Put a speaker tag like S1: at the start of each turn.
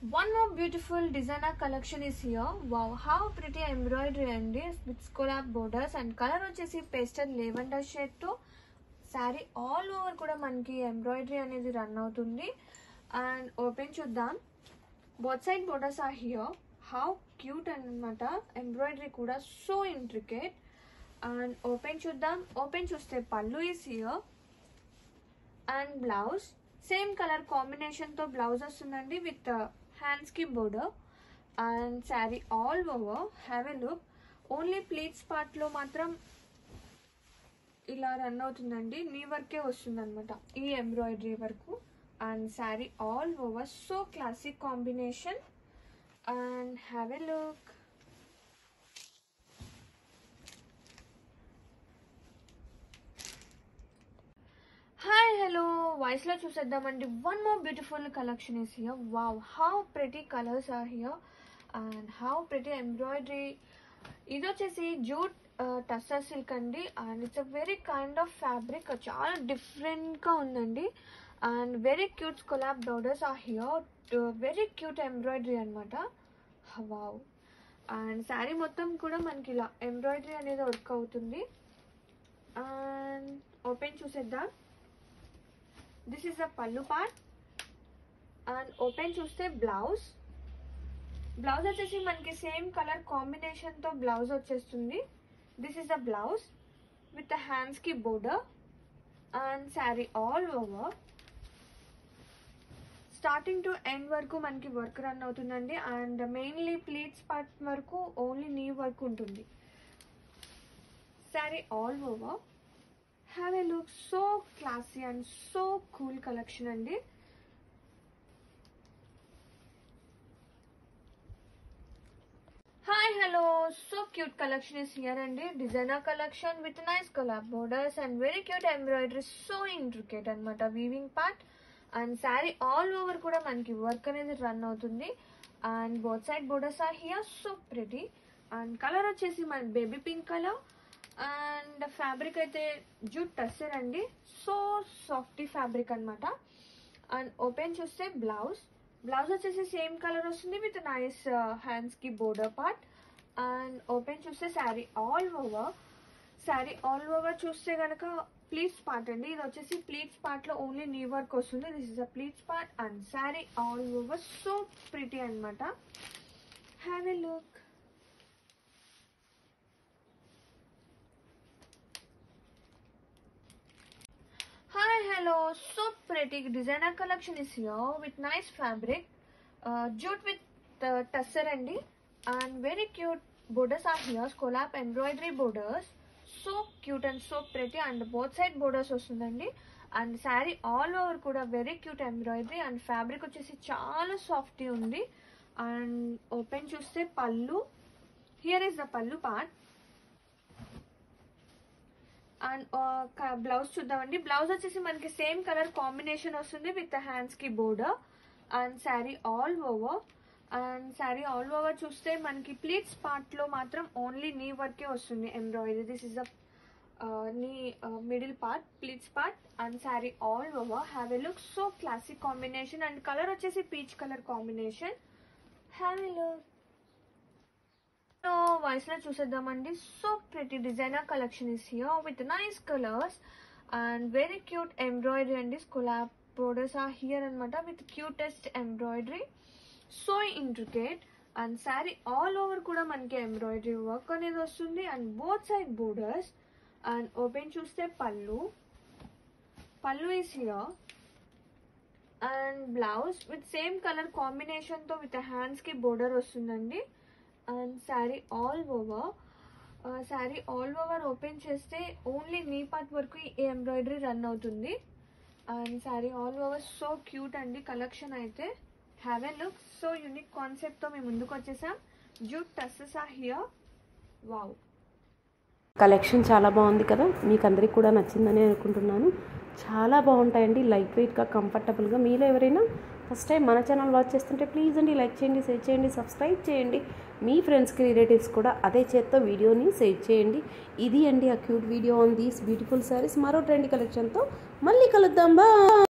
S1: One more beautiful designer collection is here. Wow, how pretty embroidery అండి with scallop borders and colour వచ్చేసి pastel lavender shade తో sari all over కూడా మనకి embroidery అనేది run అవుతుంది and open చూద్దాం both side borders are here how cute అనమాట embroidery కూడా సో ఇంట్రికేట్ అండ్ ఓపెన్ చూద్దాం ఓపెన్ చూస్తే pallu is here and blouse same colour కాంబినేషన్తో బ్లౌజ్ వస్తుందండి విత్ హ్యాండ్స్కి border and sari all over have a look only pleats పార్ట్లో మాత్రం ఇలా రన్ అవుతుందండి నీ వర్కే వస్తుంది అనమాట ఈ ఎంబ్రాయిడరీ వరకు and sari all over so classic combination and have a look hi hello వాయిస్లో చూసేద్దామండి one more beautiful collection is here wow how pretty colours are here and how pretty embroidery ఇది వచ్చేసి జూట్ టస్సర్ సిల్క్ అండి and it's a very kind of fabric చాలా డిఫరెంట్గా ఉందండి and very cute scallop borders are here very cute embroidery అనమాట wow and sari మొత్తం కూడా మనకి ఇలా ఎంబ్రాయిడరీ అనేది వర్క్ అవుతుంది అండ్ ఓపెన్ చూసేద్దాం this is the pallu part and open చూస్తే బ్లౌజ్ బ్లౌజ్ వచ్చేసి మనకి సేమ్ కలర్ కాంబినేషన్తో బ్లౌజ్ వచ్చేస్తుంది this is the blouse with the హ్యాండ్స్కి border and sari all over starting to end వరకు మనకి వర్క్ రన్ అవుతుందండి అండ్ మెయిన్లీ ప్లీట్స్ పార్ట్ వరకు ఓన్లీ నీ వర్క్ ఉంటుంది sari all over have a look so classy and so cool collection అండి hi hello so cute collection is here అండి designer collection with nice colour borders and very cute embroidery so intricate అనమాట weaving part and sari all over కూడా మనకి work అనేది run అవుతుంది and both side borders are here so pretty and colour వచ్చేసి మన baby pink colour and fabric అయితే jute tussar అండి so softy fabric అనమాట అండ్ ఓపెన్ చూస్తే బ్లౌజ్ బ్లౌజ్ వచ్చేసి సేమ్ కలర్ వస్తుంది విత్ నైస్ హ్యాండ్స్కి బోర్డర్ పార్ట్ అండ్ ఓపెన్ చూస్తే sari all over sari all over చూస్తే కనుక ప్లీట్స్ పార్ట్ అండి ఇది వచ్చేసి ప్లీట్స్ పార్ట్లో ఓన్లీ నీ వర్క్ వస్తుంది this is a pleats part and sari all over so pretty అనమాట have a look Hi, hello. So pretty designer collection is here with nice fabric, uh, jute with uh, tusser andi, and very cute borders are here. Scallop embroidery borders, so cute and so pretty, and both side borders వస్తుందండి and sari all over కూడా very cute embroidery and fabric వచ్చేసి చాలా softy ఉంది and open చూస్తే pallu here is the pallu part and blouse చూద్దామండి blouse వచ్చేసి మనకి same colour combination వస్తుంది విత్ హ్యాండ్స్ కి border and sari all over and sari all over చూస్తే మనకి ప్లీట్స్ పార్ట్ లో మాత్రం ఓన్లీ నీ వర్కే వస్తుంది embroidery this is the knee middle part pleats part and sari all over have a look so classic combination and colour వచ్చేసి peach colour combination have a look so వాయిస్ లో చూసేద్దామండి so pretty designer collection is here with nice colours and very cute embroidery అండి scallop borders are here అనమాట with cutest embroidery so intricate and sari all over కూడా మనకి embroidery work అనేది వస్తుంది and both side borders and open చూస్తే pallu pallu is here and blouse with same colour కాంబినేషన్తో with హ్యాండ్స్కి border వస్తుందండి and sari all over sari all over open చేస్తే only knee part వరకు ఈ ఎంబ్రాయిడరీ రన్ అవుతుంది and sari all over so cute అండి collection అయితే have a look so unique కాన్సెప్ట్తో మేము ముందుకు వచ్చేసాం jute tussar are here wow
S2: collection చాలా బాగుంది కదా మీకు అందరికి కూడా నచ్చిందని అనుకుంటున్నాను చాలా బాగుంటాయండి లైట్ వెయిట్గా కంఫర్టబుల్గా మీలో ఎవరైనా ఫస్ట్ టైం మన ఛానల్ వాచ్ చేస్తుంటే ప్లీజ్ అండి లైక్ చేయండి షేర్ చేయండి సబ్స్క్రైబ్ చేయండి మీ ఫ్రెండ్స్కి రిలేటివ్స్ కూడా అదే చేత్తో వీడియోని షేర్ చేయండి ఇది అండి ఆ cute video on these beautiful saris మరో ట్రెండ్ కలెక్షన్తో మళ్ళీ కలుద్దాం బా